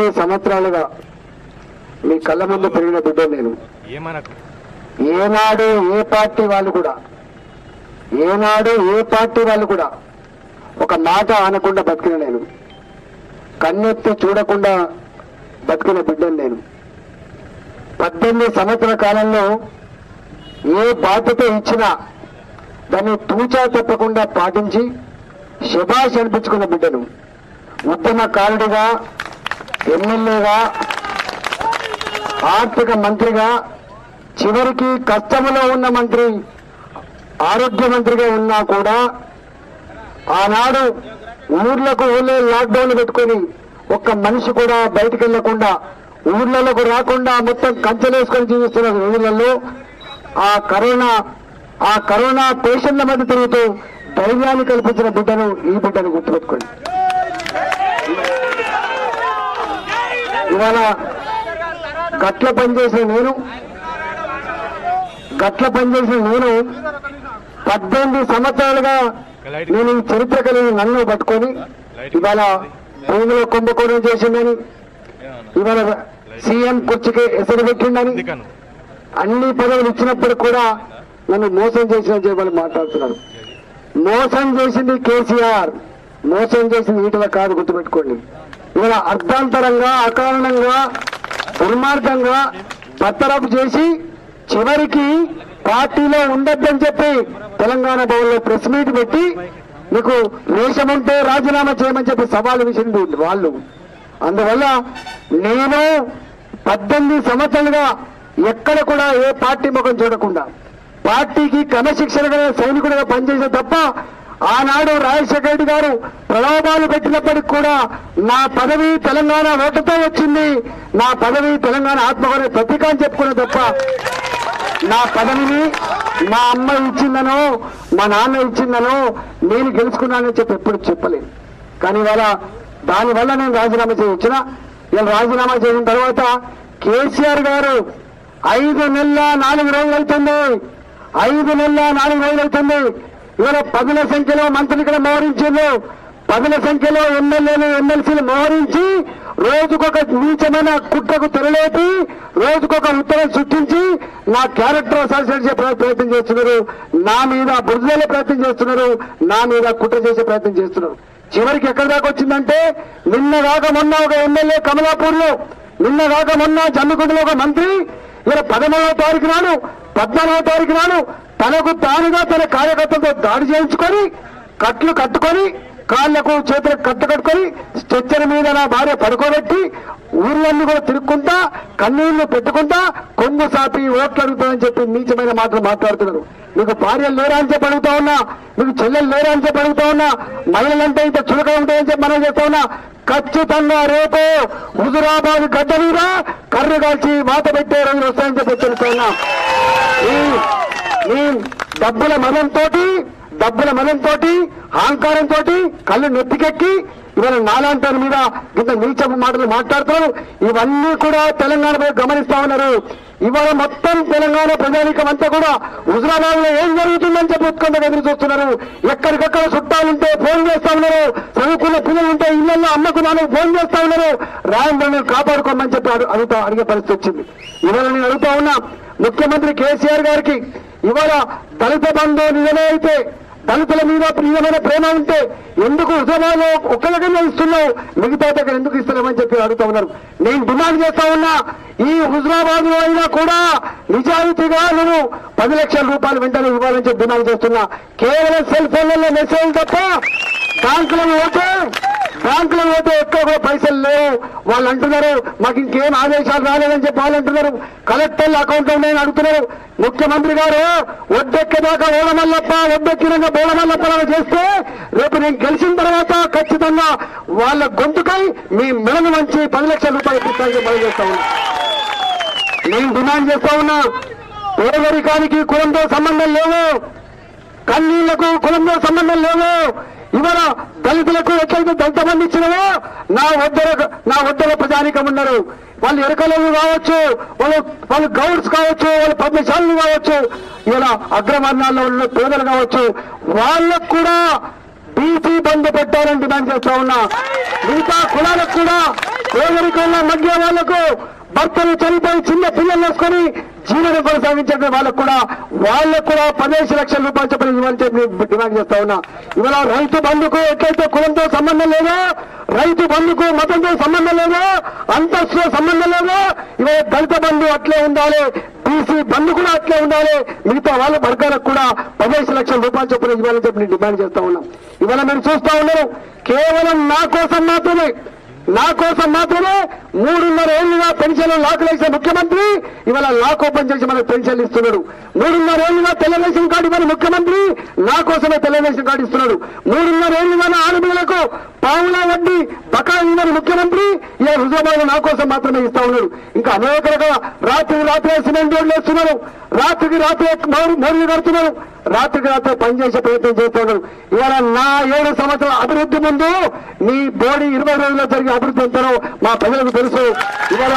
సంవత్సరాలుగా మీ కళ్ళ ముందు పెరిగిన బిడ్డ నేను ఏమనకు ఏనాడు ఏ పార్టీ వాళ్ళు కూడా ఏనాడు ఏ పార్టీ వాళ్ళు కూడా ఒక మాట అనకుండా బతికిన నేను కన్నెత్తి చూడకుండా బతికిన బిడ్డను నేను పద్దెనిమిది సంవత్సరాల కాలంలో ఏ బాధ్యత ఇచ్చినా దాన్ని తూచా తప్పకుండా పాటించి శబాష్ అనిపించుకున్న బిడ్డను ఉద్యమకారుడిగా ఎమ్మెల్యేగా ఆర్థిక మంత్రిగా చివరికి కష్టములో ఉన్న మంత్రి ఆరోగ్య మంత్రిగా ఉన్నా కూడా ఆనాడు ఊర్లకు ఊళ్ళో లాక్డౌన్ పెట్టుకొని ఒక్క మనిషి కూడా బయటికి వెళ్లకుండా ఊర్లలోకి రాకుండా మొత్తం కంచెలేసుకొని జీవిస్తున్న రోజులలో ఆ కరోనా ఆ కరోనా పేషెంట్ల మధ్య తిరుగుతూ ధైర్యాన్ని కల్పించిన బిడ్డను ఈ బిడ్డను గుర్తుపెట్టుకోండి ఇవాళ గట్ల పనిచేసిన నేను గట్ల పనిచేసిన నేను పద్దెనిమిది సంవత్సరాలుగా నేను ఈ చరిత్ర కలిగిన నన్ను పట్టుకొని ఇవాళ భూమిలో కుంభకోణం చేసిందని ఇవాళ సీఎం కుర్చీకి ఎసరు పెట్టిండని ఎందుకను అన్ని పదవులు ఇచ్చినప్పుడు కూడా నన్ను మోసం చేసిన చెప్పని మాట్లాడుతున్నారు మోసం చేసింది కేసీఆర్ మోసం చేసింది ఈటల కాదు గుర్తుపెట్టుకోండి ఇవాళ అర్ధాంతరంగా అకారణంగా దుర్మార్గంగా బత్తరపు చేసి చివరికి పార్టీలో ఉండొద్దని చెప్పి తెలంగాణ భవన్లో ప్రెస్ మీట్ పెట్టి మీకు రేషం ఉంటే రాజీనామా చేయమని చెప్పి సవాలు విసిరింది వాళ్ళు అందువల్ల నేను పద్దెనిమిది సంవత్సరాలుగా ఎక్కడ కూడా ఏ పార్టీ ముఖం చూడకుండా పార్టీకి క్రమశిక్షణ గల సైనికుడిగా పనిచేసే తప్ప ఆనాడు రాజశేఖర రెడ్డి గారు ప్రలోభాలు పెట్టినప్పటికి కూడా నా పదవి తెలంగాణ ఓటుతో వచ్చింది నా పదవి తెలంగాణ ఆత్మగౌరవ ప్రతీక అని చెప్పుకునే తప్ప నా పదవిని మా అమ్మ ఇచ్చిందనో మా నాన్న ఇచ్చిందనో నేను గెలుచుకున్నానని చెప్పి ఎప్పుడు చెప్పలేదు కానీ ఇవాళ దానివల్ల నేను రాజీనామా చేయొచ్చిన ఇలా రాజీనామా చేసిన తర్వాత కేసీఆర్ గారు ఐదు నెలల నాలుగు రోజులు అవుతుంది ఐదు నెలల నాలుగు రోజులు అవుతుంది ఇవాళ పదుల సంఖ్యలో మంత్రులు ఇక్కడ మోహరించారు పదుల సంఖ్యలో ఎమ్మెల్యేలు ఎమ్మెల్సీలు మోహరించి రోజుకొక నీచమైన కుట్రకు తెరలేపి రోజుకొక ఉత్తరం సృష్టించి నా క్యారెక్టర్ అసాసినేట్ చేసే ప్ర- ప్రయత్నం చేస్తున్నారు నా మీద బురదలే ప్రయత్నం చేస్తున్నారు నా మీద కుట్ర చేసే ప్రయత్నం చేస్తున్నారు చివరికి ఎక్కడి దాకా వచ్చిందంటే నిన్న కాక మొన్న ఒక ఎమ్మెల్యే కమలాపూర్ లో నిన్న కాక మొన్న జమ్మికుంటలో ఒక మంత్రి ఇలా పదమూడవ తారీఖు నాడు పద్నాలుగవ తారీఖు నాడు తనకు తానుగా తన కార్యకర్తలతో దాడి చేయించుకొని కట్లు కట్టుకొని కాళ్లకు చేతులకు కట్టు కట్టుకొని స్ట్రెచ్చర్ మీద నా భార్య పడుకోబెట్టి ఊర్లన్నీ కూడా తిరుక్కుంటా కన్నీళ్లు పెట్టుకుంటా కొంగు సాపి ఓట్లు అడుగుతామని చెప్పి నీచమైన మాటలు మాట్లాడుతున్నారు మీకు భార్యలు లేరా అని చెప్పి అడుగుతా ఉన్నా మీకు చెల్లెలు లేరా అని చెప్పి అడుగుతా ఉన్నా మహిళలంటే ఇంత చులక ఉంటాయని చెప్పి మనం చెప్తా ఉన్నా ఖచ్చితంగా రేపు హుజురాబాద్ గడ్డ మీద కర్రు కాల్చి వాత పెట్టే రోజులు వస్తాయని చెప్పి తెలుస్తా ఉన్నా ఈ- ఈ డబ్బుల మనంతో డబ్బుల మనంతో అహంకారంతో కళ్ళు నెత్తికెక్కి ఇవాళ నాలాంటి మీద ఇంత నీచపు మాటలు మాట్లాడుతున్నారు ఇవన్నీ కూడా తెలంగాణ ప్రజలు గమనిస్తా ఉన్నారు ఇవాళ మొత్తం తెలంగాణ ప్రజానీకం అంతా కూడా హుజరాబాద్ లో ఏం జరుగుతుందని చెప్పి ఉత్కంఠ ఎదురు చూస్తున్నారు ఎక్కడికక్కడ చుట్టాలుంటే ఫోన్ చేస్తా ఉన్నారు చదువుకున్న పిల్లలు ఉంటే ఇళ్లలో అమ్మకు నాన్నకు ఫోన్ చేస్తా ఉన్నారు రాయంద్రని కాపాడుకోమని చెప్పి అడు- అడుగుతా అడిగే పరిస్థితి వచ్చింది ఇవాళ నేను అడుగుతా ఉన్నా ముఖ్యమంత్రి కేసీఆర్ గారికి ఇవాళ దళిత బంధు నిజమే అయితే దళితుల మీద నిజమైన ప్రేమ ఉంటే ఎందుకు హుజరాబాద్లో ఒక్క దగ్గర ఇస్తున్నావు మిగతా దగ్గర ఎందుకు ఇస్తున్నామని చెప్పి అడుగుతా ఉన్నారు నేను డిమాండ్ చేస్తా ఉన్నా ఈ హుజరాబాద్ లో అయినా కూడా నిజాయితీగా నేను పది లక్షల రూపాయలు వెంటనే ఇవ్వాలని చెప్పి డిమాండ్ చేస్తున్నా కేవలం సెల్ ఫోన్లలో మెసేజ్ తప్ప బ్యాంకులో పోతే బ్యాంకులో పోతే ఎక్కువ కూడా పైసలు లేవు వాళ్ళు అంటున్నారు మాకు ఇంకేం ఆదేశాలు రాలేదని చెప్పి వాళ్ళు అంటున్నారు కలెక్టర్ల అకౌంట్ ఉన్నాయని అడుగుతున్నారు ముఖ్యమంత్రి గారు ఒడ్డెక్కేదాకా ఓడమల్లప్ప ఒడ్డెక్కినాక బోడమల్లప్ప చేస్తే రేపు నేను గెలిచిన తర్వాత ఖచ్చితంగా వాళ్ళ గొంతుకై మీ మెడను వంచి పది లక్షల రూపాయలు ఇప్పిస్తానని మనం చేస్తా ఉన్నాం నేను డిమాండ్ చేస్తా ఉన్నా పేదరికానికి కులంతో సంబంధం లేవు కన్నీళ్లకు కులంతో సంబంధం లేవు ఇవాళ దళితులకు ఎట్లయితే దళిత మంది ఇచ్చినవో నా వద్దర నా వద్దర ప్రజానికం ఉన్నారు వాళ్ళు ఎరకలు కావచ్చు వాళ్ళు వాళ్ళు గౌడ్స్ కావచ్చు వాళ్ళు పద్మశాలు కావచ్చు ఇలా అగ్రవర్ణాల్లో ఉన్న పేదలు కావచ్చు వాళ్ళకు కూడా బీసీ బంధు పెట్టాలని డిమాండ్ చేస్తా ఉన్నా మిగతా కులాలకు కూడా పేదరికంలో మగ్గే వాళ్లకు భర్తలు చనిపోయి చిన్న పిల్లలు వేసుకొని జీవనం కొనసాగించే వాళ్ళకు కూడా వాళ్ళకు కూడా పదిహేను లక్షల రూపాయలు చెప్పిన ఇవ్వాలని చెప్పి నేను డిమాండ్ చేస్తా ఉన్నా ఇవాళ రైతు బంధుకు ఎట్లయితే కులంతో సంబంధం లేదో రైతు బంధుకు మతంతో సంబంధం లేదో అంతస్తుతో సంబంధం లేదో ఇవాళ దళిత బంధు అట్లే ఉండాలి బీసీ బంధు కూడా అట్లే ఉండాలి మిగతా వాళ్ళ వర్గాలకు కూడా పదిహేను లక్షల రూపాయలు చొప్పున ఇవ్వాలని చెప్పి నేను డిమాండ్ చేస్తా ఉన్నాం ఇవాళ మీరు చూస్తా ఉన్నారు కేవలం నా కోసం మాత్రమే నా కోసం మాత్రమే మూడున్నర ఏళ్లుగా పెన్షన్ లాక్ వేసిన ముఖ్యమంత్రి ఇవాళ లాక్ ఓపెన్ చేసి మనకు పెన్షన్ ఇస్తున్నాడు మూడున్నర ఏళ్లుగా తెల్ల రేషన్ కార్డు ఇవ్వని ముఖ్యమంత్రి నా కోసమే తెల్ల రేషన్ కార్డు ఇస్తున్నాడు మూడున్నర ఏళ్లుగా నా ఆడపిల్లలకు పావుల వడ్డీ బకాయి ఇవ్వని ముఖ్యమంత్రి ఇలా హుజాబాద్ నా కోసం మాత్రమే ఇస్తా ఉన్నాడు ఇంకా అనేక రకాల రాత్రి రాత్రి సిమెంట్ రోడ్లు వేస్తున్నారు రాత్రికి రాత్రి మోర్లు కడుతున్నారు రాత్రికి రాత్రి పనిచేసే ప్రయత్నం చేస్తున్నారు ఇవాళ నా ఏడు సంవత్సరాల అభివృద్ధి ముందు మీ బోడీ ఇరవై రోజుల్లో జరిగే అభివృద్ధి ఎంతనో మా ప్రజలకు తెలుసు ఇవాళ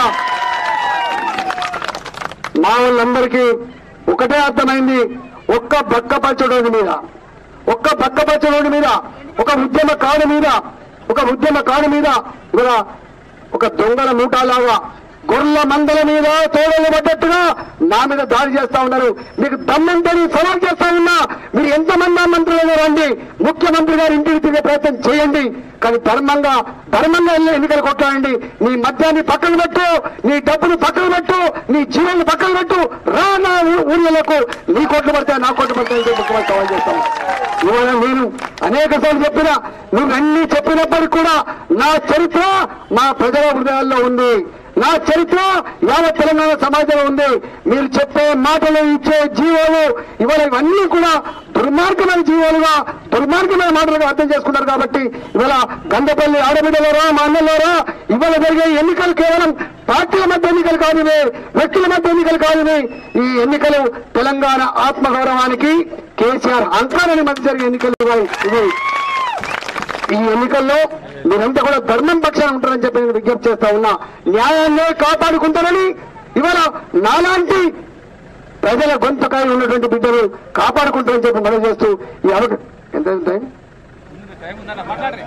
మా వాళ్ళందరికీ ఒకటే అర్థమైంది ఒక్క బక్క పచ్చడోడి మీద ఒక్క బక్క పచ్చడోడి మీద ఒక ఉద్యమ కాడు మీద ఒక ఉద్యమ కాడు మీద ఇవాళ ఒక దొంగల మూటాలాగా గొర్రెల మందల మీద తోడలు పడ్డట్టుగా నా మీద దాడి చేస్తా ఉన్నారు మీకు దమ్మంతని సవాల్ చేస్తా ఉన్నా మీరు ఎంతమంది మంత్రులు రండి ముఖ్యమంత్రి గారు ఇంటికి తిరిగే ప్రయత్నం చేయండి కానీ ధర్మంగా ధర్మంగా వెళ్ళి ఎన్నికలు కొట్లాడండి నీ మద్యాన్ని పక్కన పెట్టు నీ డబ్బును పక్కన పెట్టు నీ జీవన్ని పక్కన పెట్టు రా నా ఊ- ఊళ్ళలకు నీ కోట్లు పడితే నా కోట్లు పడితే అని చెప్పి ముఖ్యమంత్రి సవాల్ చేస్తాను ఇవాళ నేను అనేక సార్లు చెప్పినా నువ్వు అన్ని చెప్పినప్పటికీ కూడా నా చరిత్ర మా ప్రజల హృదయాల్లో ఉంది నా చరిత్ర యావత్ తెలంగాణ సమాజంలో ఉంది మీరు చెప్పే మాటలు ఇచ్చే జీవోలు ఇవాళ ఇవన్నీ కూడా దుర్మార్గమైన జీవోలుగా దుర్మార్గమైన మాటలుగా అర్థం చేసుకున్నారు కాబట్టి ఇవాళ గంగపల్లి ఆడబిడ్డలోరా మా అన్నలోరా ఇవాళ జరిగే ఎన్నికలు కేవలం పార్టీల మధ్య ఎన్నికలు కాదువే వ్యక్తుల మధ్య ఎన్నికలు కాదువే ఈ ఎన్నికలు తెలంగాణ ఆత్మగౌరవానికి కేసీఆర్ అంకారాన్ని మధ్య జరిగే ఎన్నికలు ఇవాళ ఇవి ఈ ఎన్నికల్లో మీరంతా కూడా ధర్మం పక్షాన ఉంటారని చెప్పి నేను విజ్ఞప్తి చేస్తా ఉన్నా న్యాయాన్నే కాపాడుకుంటారని ఇవాళ నాలాంటి ప్రజల గొంతుకాయ ఉన్నటువంటి బిడ్డలు కాపాడుకుంటారని చెప్పి మనం చేస్తూ ఈ అవక ఎంత ఎంత టైం? టైం ఉందన్న మాట్లాడరే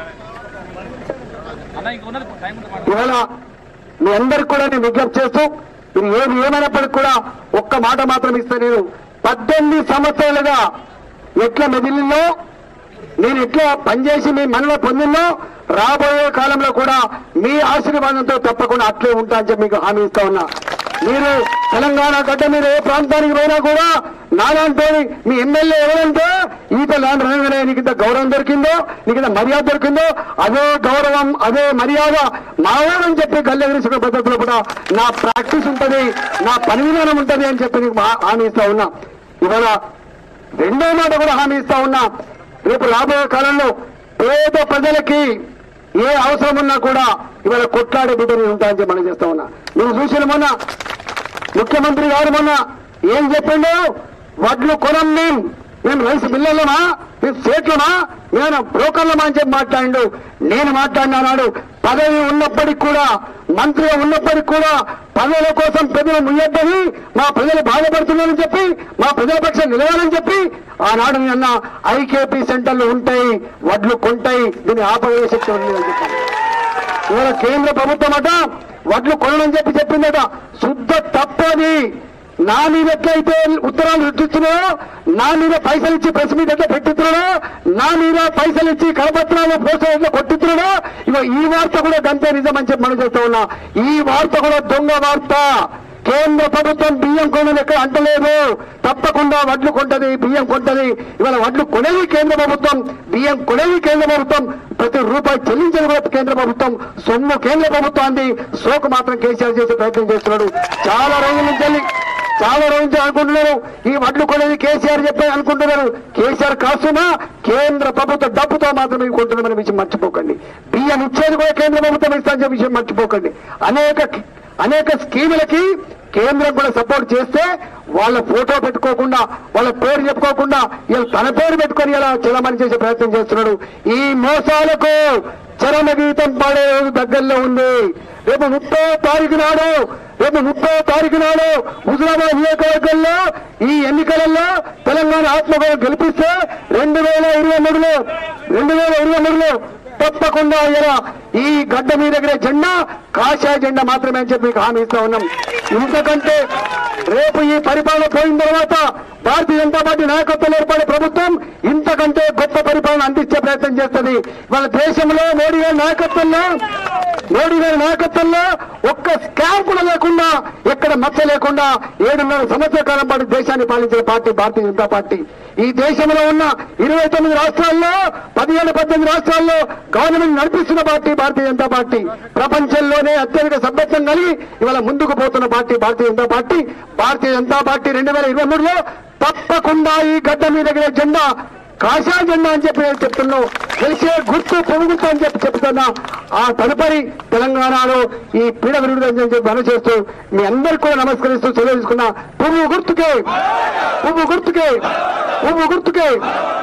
అన్న ఇంక ఉన్నది టైం ఉంది మాట్లాడు ఇవాళ మీ అందరికి కూడా నేను విజ్ఞప్తి చేస్తూ మీరు ఏది ఏమైనప్పటికీ కూడా ఒక్క మాట మాత్రం ఇస్తా నేను పద్దెనిమిది సంవత్సరాలుగా ఎట్లా మెదిలిలో నేను ఎట్లా పనిచేసి మీ మనలో పొందిందో రాబోయే కాలంలో కూడా మీ ఆశీర్వాదంతో తప్పకుండా అట్లే ఉంటా అని చెప్పి మీకు హామీ ఇస్తా ఉన్నా మీరు తెలంగాణ గడ్డ మీద ఏ ప్రాంతానికి పోయినా కూడా నాలాంటి మీ ఎమ్మెల్యే ఎవరంటే ఈత ల్యాండ్ రంగనే నీకు ఇంత గౌరవం దొరికిందో నీకు ఇంత మర్యాద దొరికిందో అదే గౌరవం అదే మర్యాద మావాడని చెప్పి గల్లెగిరిసిన పద్ధతిలో కూడా నా ప్రాక్టీస్ ఉంటది నా పని విధానం ఉంటది అని చెప్పి నీకు మా- హామీ ఇస్తా ఉన్నా ఇవాళ రెండో మాట కూడా హామీ ఇస్తా ఉన్నా రేపు రాబోయే కాలంలో పేద ప్రజలకి ఏ అవసరం ఉన్నా కూడా ఇవాళ కొట్లాడే బిడ్డని ఉంటా అని చెప్పి మనం చేస్తా ఉన్నా మీరు చూసిన మొన్న ముఖ్యమంత్రి గారు మొన్న ఏం చెప్పిండు వడ్లు కొనం మేం మేము రైస్ మిల్లర్లమా మేము సేట్లమా మేము బ్రోకర్లమా అని చెప్పి మాట్లాడిండు నేను మాట్లాడినాడు పదవి ఉన్నప్పటికి కూడా మంత్రిగా ఉన్నప్పటికి కూడా పదవుల కోసం ప్రజలు ముయ్యొద్దని మా ప్రజలు బాధపడుతున్నారని చెప్పి మా ప్రజల పక్షం నిలవాలని చెప్పి ఆనాడు నిన్న ఐకేపీ సెంటర్లు ఉంటాయి వడ్లు కొంటాయి దీన్ని ఆపగే శక్తి ఉంది అని చెప్పాను ఇవాళ కేంద్ర ప్రభుత్వం అట వడ్లు కొనని చెప్పి చెప్పిందట శుద్ధ తప్పది నా మీద ఎట్లయితే ఉత్తరాలు రుచిస్తున్నాడో నా మీద పైసలు ఇచ్చి ప్రెస్ మీట్ ఎట్లా పెట్టిస్తున్నాడో నా మీద పైసలు ఇచ్చి కరపత్రాలు పోస్టర్ ఎట్లా కొట్టిస్తున్నాడో ఇగో ఈ వార్త కూడా గంతే నిజం అని చెప్పి మనం చేస్తా ఉన్నా ఈ వార్త కూడా దొంగ వార్త కేంద్ర ప్రభుత్వం బియ్యం కొనని ఎక్కడ అంటలేదు తప్పకుండా వడ్లు కొంటది బియ్యం కొంటది ఇవాళ వడ్లు కొనేది కేంద్ర ప్రభుత్వం బియ్యం కొనేది కేంద్ర ప్రభుత్వం ప్రతి రూపాయి చెల్లించేది కూడా కేంద్ర ప్రభుత్వం సొమ్ము కేంద్ర ప్రభుత్వాన్ని సోకు మాత్రం కేసీఆర్ చేసే ప్రయత్నం చేస్తున్నాడు చాలా రోజుల నుంచి వెళ్ళి చాలా రోజుల నుంచి అనుకుంటున్నారు ఈ వడ్లు కొనేది కేసీఆర్ చెప్పి అనుకుంటున్నారు కేసీఆర్ కాస్తున్నా కేంద్ర ప్రభుత్వ డబ్బుతో మాత్రమే ఇవి కొంటున్నామనే విషయం మర్చిపోకండి బియ్యం ఇచ్చేది కూడా కేంద్ర ప్రభుత్వం ఇస్తా చెప్పే విషయం మర్చిపోకండి అనేక అనేక స్కీములకి కేంద్రం కూడా సపోర్ట్ చేస్తే వాళ్ళ ఫోటో పెట్టుకోకుండా వాళ్ళ పేరు చెప్పుకోకుండా ఇలా తన పేరు పెట్టుకొని ఇలా చలమని చేసే ప్రయత్నం చేస్తున్నాడు ఈ మోసాలకు చరమ గీతం పాడే రోజు దగ్గరలో ఉంది రేపు ముప్పై తారీఖు నాడు రేపు ముప్పై తారీఖు నాడు హుజరాబాద్ నియోజకవర్గంలో ఈ ఎన్నికలలో తెలంగాణ ఆత్మగౌరవం గెలిపిస్తే రెండు వేల ఇరవై మూడులో రెండు వేల ఇరవై మూడులో తప్పకుండా ఇలా ఈ గడ్డ మీద ఎగిరే జెండా కాషాయ జెండా మాత్రమే అని చెప్పి మీకు హామీ ఇస్తా ఉన్నాం ఇంతకంటే రేపు ఈ పరిపాలన పోయిన తర్వాత భారతీయ జనతా పార్టీ నాయకత్వంలో ఏర్పడే ప్రభుత్వం ఇంతకంటే గొప్ప పరిపాలన అందించే ప్రయత్నం చేస్తుంది వాళ్ళ దేశంలో మోడీ గారి నాయకత్వంలో మోడీ గారి నాయకత్వంలో ఒక్క స్కామ్ కూడా లేకుండా ఎక్కడ మచ్చ లేకుండా ఏడున్నర సంవత్సరాల కాలం పాటు దేశాన్ని పాలించిన పార్టీ భారతీయ జనతా పార్టీ ఈ దేశంలో ఉన్న ఇరవై తొమ్మిది రాష్ట్రాల్లో పదిహేడు పద్దెనిమిది రాష్ట్రాల్లో గవర్నమెంట్ నడిపిస్తున్న పార్టీ భారతీయ జనతా పార్టీ ప్రపంచంలోనే అత్యధిక సభ్యత్వం కలిగి ఇవాళ ముందుకు పోతున్న party Bharatiya Janata party Bharatiya Janata party రెండు వేల ఇరవై మూడులో తప్పకుండా ఈ గడ్డ మీద ఎగిరే జెండా కాషాయ జెండా అని చెప్పి నేను చెప్తున్నాను గెలిచే గుర్తు పొరుగుతు అని చెప్పి చెప్తున్నా ఆ తదుపరి తెలంగాణలో ఈ పీడ విరుడు అని చెప్పి మనం చేస్తూ మీ అందరికీ కూడా నమస్కరిస్తూ సెలవు తీసుకున్నా పువ్వు గుర్తుకే పువ్వు గుర్తుకే పువ్వు గుర్తుకే